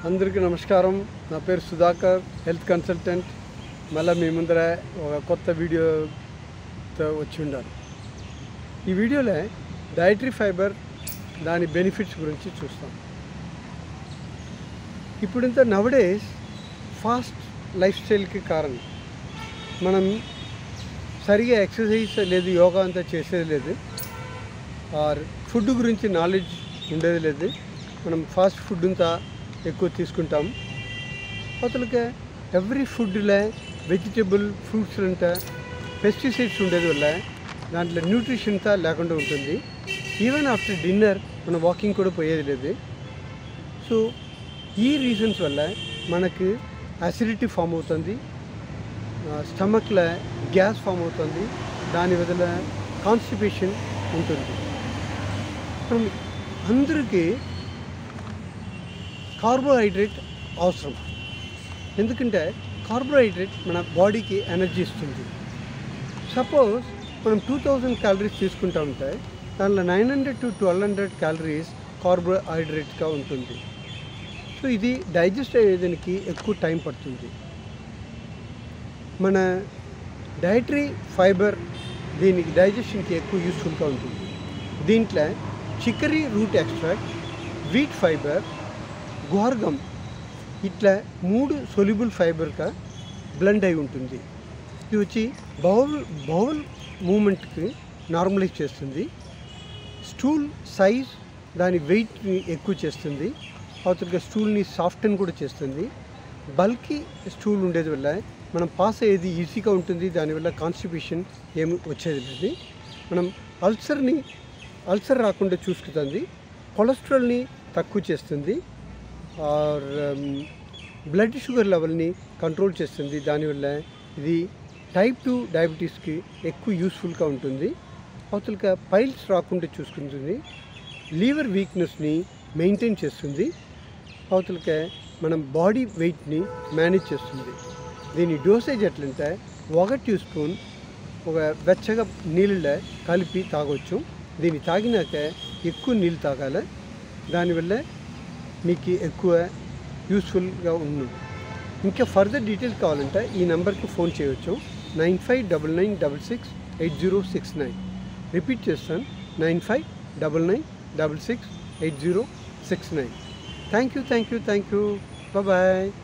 అందరికీ నమస్కారం నా పేరు సుధాకర్ హెల్త్ కన్సల్టెంట్ మళ్ళీ మీ ముందర ఒక కొత్త వీడియోతో వచ్చి ఉండాలి ఈ వీడియోలో డైటరీ ఫైబర్ దాని బెనిఫిట్స్ గురించి చూస్తాం ఇప్పుడు ఇంత నవడేస్ ఫాస్ట్ లైఫ్ స్టైల్కి కారణం మనం సరిగా ఎక్సర్సైజ్ లేదు యోగా అంతా చేసేది లేదు ఆర్ ఫుడ్ గురించి నాలెడ్జ్ ఉండేది లేదు మనం ఫాస్ట్ ఫుడ్ అంతా ఎక్కువ తీసుకుంటాం అతలకే ఎవ్రీ ఫుడ్లో వెజిటబుల్ ఫ్రూట్స్ అంతా పెస్టిసైడ్స్ ఉండేది వల్ల దాంట్లో న్యూట్రిషన్ అంతా లేకుండా ఉంటుంది ఈవెన్ ఆఫ్టర్ డిన్నర్ మనం వాకింగ్ కూడా పోయేది లేదు సో ఈ రీజన్స్ వల్ల మనకు అసిడిటీ ఫామ్ అవుతుంది స్టమక్లో గ్యాస్ ఫామ్ అవుతుంది దాని వల్ల కాన్స్టిపేషన్ ఉంటుంది మనం అందరికీ కార్బోహైడ్రేట్ అవసరం ఎందుకంటే కార్బోహైడ్రేట్ మన బాడీకి ఎనర్జీ ఇస్తుంది సపోజ్ మనం టూ థౌజండ్ క్యాలరీస్ తీసుకుంటా ఉంటే దాంట్లో nine hundred to twelve hundred calories కార్బోహైడ్రేట్గా ఉంటుంది సో ఇది డైజెస్ట్ అయ్యేదానికి ఎక్కువ టైం పడుతుంది మన డైటరీ ఫైబర్ దీనికి డైజెషన్కి ఎక్కువ యూస్ఫుల్గా ఉంటుంది దీంట్లో chicory root extract wheat fibre guar gum ఇట్లా మూడు సొల్యుబుల్ ఫైబర్గా బ్లెండ్ అయి ఉంటుంది ఇది వచ్చి బౌల్ బౌల్ మూమెంట్కి నార్మలైజ్ చేస్తుంది స్టూల్ సైజ్ దాని వెయిట్ని ఎక్కువ చేస్తుంది అవతలగా స్టూల్ని సాఫ్టన్ కూడా చేస్తుంది బల్కీ స్టూల్ ఉండేది వల్ల మనం పాస్ అయ్యేది ఈజీగా ఉంటుంది దానివల్ల కాన్స్టిపేషన్ ఏమి వచ్చేది లేదు మనం అల్సర్ని అల్సర్ రాకుండా చూసుకుతుంది కొలెస్ట్రాల్ని తక్కువ చేస్తుంది ఆర్ బ్లడ్ షుగర్ లెవెల్ని కంట్రోల్ చేస్తుంది దానివల్ల ఇది టైప్ టూ డయాబెటీస్కి ఎక్కువ యూస్ఫుల్గా ఉంటుంది అవతలక పైల్స్ రాకుండా చూసుకుంటుంది లీవర్ వీక్నెస్ని మెయింటైన్ చేస్తుంది అవతలక మనం బాడీ వెయిట్ని మేనేజ్ చేస్తుంది దీని డోసేజ్ ఎట్లంటే ఒక టీ స్పూన్ ఒక వెచ్చగా నీళ్ళలో కలిపి తాగొచ్చు దీన్ని తాగినాక ఎక్కువ నీళ్ళు తాగాలి దానివల్ల మీకు ఎక్కువ యూస్ఫుల్గా ఉంది ఇంకా ఫర్దర్ డీటెయిల్స్ కావాలంటే ఈ నెంబర్కి ఫోన్ చేయవచ్చు nine five double nine double six eight zero six nine repeat చేస్తాను nine five double nine double six eight zero six nine thank you thank you thank you bye